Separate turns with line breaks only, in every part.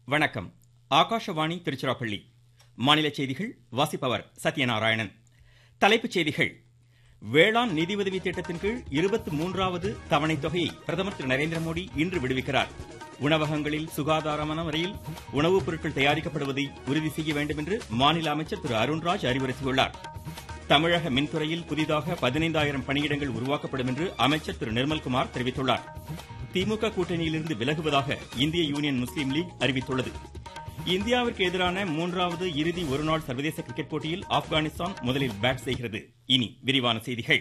வணக்கம் ஆகாஷவாணி திருச்சிராப்பள்ளி மாநில செய்திகள் வாசிப்பவர் சத்யநாராயணன் தலைப்புச் செய்திகள் வேளாண் நிதியுதவி திட்டத்தின் கீழ் இருபத்தி மூன்றாவது தவணைத் தொகையை பிரதமர் திரு நரேந்திர மோடி இன்று விடுவிக்கிறார் உணவகங்களில் சுகாதாரமான முறையில் உணவுப் பொருட்கள் தயாரிக்கப்படுவதை உறுதி செய்ய வேண்டும் என்று மாநில அமைச்சர் திரு அருண்ராஜ் அறிவுறுத்தியுள்ளார் தமிழக மின்துறையில் புதிதாக பதினைந்தாயிரம் பணியிடங்கள் உருவாக்கப்படும் என்று அமைச்சர் திரு நிர்மல்குமார் தெரிவித்துள்ளார் திமுக கூட்டணியிலிருந்து விலகுவதாக இந்திய யூனியன் முஸ்லீம் லீக் அறிவித்துள்ளது இந்தியாவிற்கு எதிரான மூன்றாவது இறுதி ஒருநாள் சர்வதேச கிரிக்கெட் போட்டியில் ஆப்கானிஸ்தான் முதலில் பேட் செய்கிறது இனி விரிவான செய்திகள்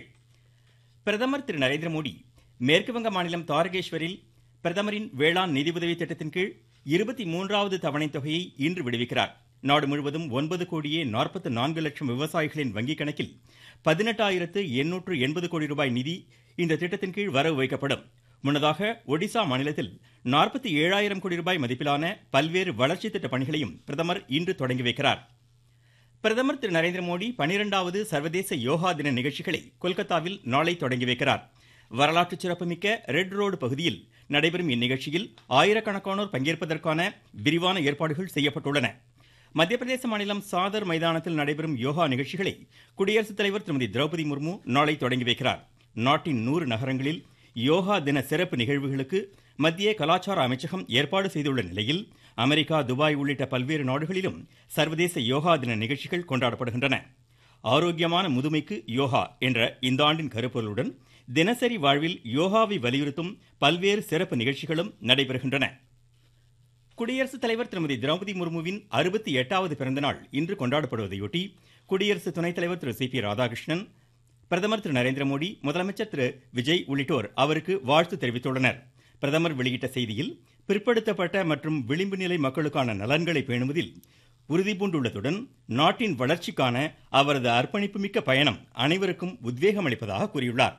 பிரதமர் திரு நரேந்திர மோடி மேற்குவங்க மாநிலம் தாரகேஸ்வரில் பிரதமரின் வேளாண் நிதியுதவி திட்டத்தின் கீழ் இருபத்தி மூன்றாவது தவணைத் தொகையை இன்று விடுவிக்கிறார் நாடு முழுவதும் ஒன்பது கோடியே நாற்பத்து நான்கு லட்சம் விவசாயிகளின் வங்கிக் கணக்கில் பதினெட்டாயிரத்து எண்ணூற்று எண்பது கோடி ரூபாய் நிதி இந்த திட்டத்தின் கீழ் வரவு வைக்கப்படும் முன்னதாக ஒடிசா மாநிலத்தில் நாற்பத்தி ஏழாயிரம் கோடி ரூபாய் மதிப்பிலான பல்வேறு வளர்ச்சி திட்ட பணிகளையும் பிரதமர் இன்று தொடங்கி வைக்கிறார் பிரதமர் திரு நரேந்திர மோடி பனிரெண்டாவது சர்வதேச யோகா தின நிகழ்ச்சிகளை கொல்கத்தாவில் நாளை தொடங்கி வைக்கிறார் வரலாற்று சிறப்புமிக்க ரெட் ரோடு பகுதியில் நடைபெறும் இந்நிகழ்ச்சியில் ஆயிரக்கணக்கானோர் பங்கேற்பதற்கான விரிவான ஏற்பாடுகள் செய்யப்பட்டுள்ளன மத்திய பிரதேச மாநிலம் சாதர் மைதானத்தில் நடைபெறும் யோகா நிகழ்ச்சிகளை குடியரசுத் தலைவர் திருமதி திரௌபதி முர்மு நாளை தொடங்கி வைக்கிறார் நாட்டின் நூறு நகரங்களில் யோகா தின சிறப்பு நிகழ்வுகளுக்கு மத்திய கலாச்சார அமைச்சகம் ஏற்பாடு செய்துள்ள நிலையில் அமெரிக்கா துபாய் உள்ளிட்ட பல்வேறு நாடுகளிலும் சர்வதேச யோகா தின நிகழ்ச்சிகள் கொண்டாடப்படுகின்றன ஆரோக்கியமான முதுமைக்கு யோகா என்ற இந்த ஆண்டின் கருப்பொருளுடன் தினசரி வாழ்வில் யோகாவை வலியுறுத்தும் பல்வேறு சிறப்பு நிகழ்ச்சிகளும் நடைபெறுகின்றன குடியரசுத் தலைவர் திருமதி திரௌபதி முர்முவின் அறுபத்தி எட்டாவது பிறந்தநாள் இன்று கொண்டாடப்படுவதையொட்டி குடியரசு துணைத் தலைவர் திரு சி பி ராதாகிருஷ்ணன் பிரதமர் திரு நரேந்திர மோடி முதலமைச்சர் திரு விஜய் உள்ளிட்டோர் அவருக்கு வாழ்த்து தெரிவித்துள்ளனர் பிரதமர் வெளியிட்ட செய்தியில் பிற்படுத்தப்பட்ட மற்றும் விளிம்பு நிலை மக்களுக்கான நலன்களை பேணுவதில் உறுதிபூண்டுள்ளதுடன் நாட்டின் வளர்ச்சிக்கான அவரது அர்ப்பணிப்புமிக்க பயணம் அனைவருக்கும் உத்வேகம் அளிப்பதாக கூறியுள்ளார்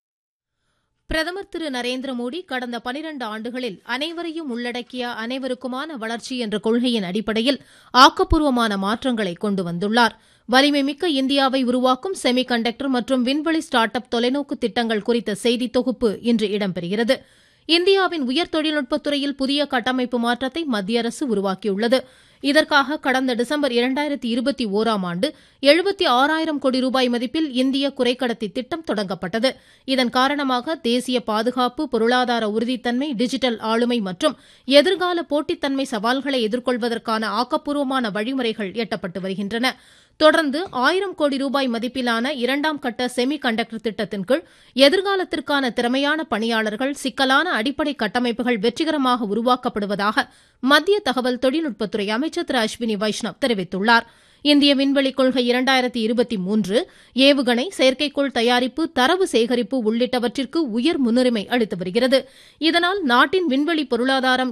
பிரதமர் திரு நரேந்திர மோடி கடந்த பனிரண்டு ஆண்டுகளில் அனைவரையும் உள்ளடக்கிய அனைவருக்குமான வளர்ச்சி என்ற கொள்கையின் அடிப்படையில் ஆக்கப்பூர்வமான மாற்றங்களை கொண்டு வந்துள்ளார் வலிமை மிக்க இந்தியாவை உருவாக்கும் செமி கண்டக்டர் மற்றும் விண்வெளி ஸ்டார்ட் அப் தொலைநோக்கு திட்டங்கள் குறித்த செய்தி தொகுப்பு இன்று இடம்பெறுகிறது இந்தியாவின் உயர் தொழில்நுட்பத்துறையில் புதிய கட்டமைப்பு மாற்றத்தை மத்திய அரசு உருவாக்கியுள்ளது இதற்காக கடந்த டிசம்பர் இரண்டாயிரத்தி இருபத்தி ஓராம் ஆண்டு எழுபத்தி ஆறாயிரம் கோடி ரூபாய் மதிப்பில் இந்திய குறைக்கடத்தி திட்டம் தொடங்கப்பட்டது இதன் காரணமாக தேசிய பாதுகாப்பு பொருளாதார உறுதித்தன்மை டிஜிட்டல் ஆளுமை மற்றும் எதிர்கால போட்டித்தன்மை சவால்களை எதிர்கொள்வதற்கான ஆக்கப்பூர்வமான வழிமுறைகள் எட்டப்பட்டு வருகின்றன தொடர்ந்து ஆயிரம் கோடி ரூபாய் மதிப்பிலான இரண்டாம் கட்ட செமி கண்டக்டர் திட்டத்தின் கீழ் எதிர்காலத்திற்கான திறமையான பணியாளர்கள் சிக்கலான அடிப்படை கட்டமைப்புகள் வெற்றிகரமாக உருவாக்கப்படுவதாக மத்திய தகவல் தொழில்நுட்பத்துறை அமைச்சர் திரு அஸ்வினி வைஷ்ணவ் தெரிவித்துள்ளார் இந்திய விண்வெளி கொள்கை இரண்டாயிரத்தி இருபத்தி மூன்று ஏவுகணை செயற்கைக்கோள் தயாரிப்பு தரவு சேகரிப்பு உள்ளிட்டவற்றிற்கு உயர் முன்னுரிமை அளித்து வருகிறது இதனால் நாட்டின் விண்வெளி பொருளாதாரம்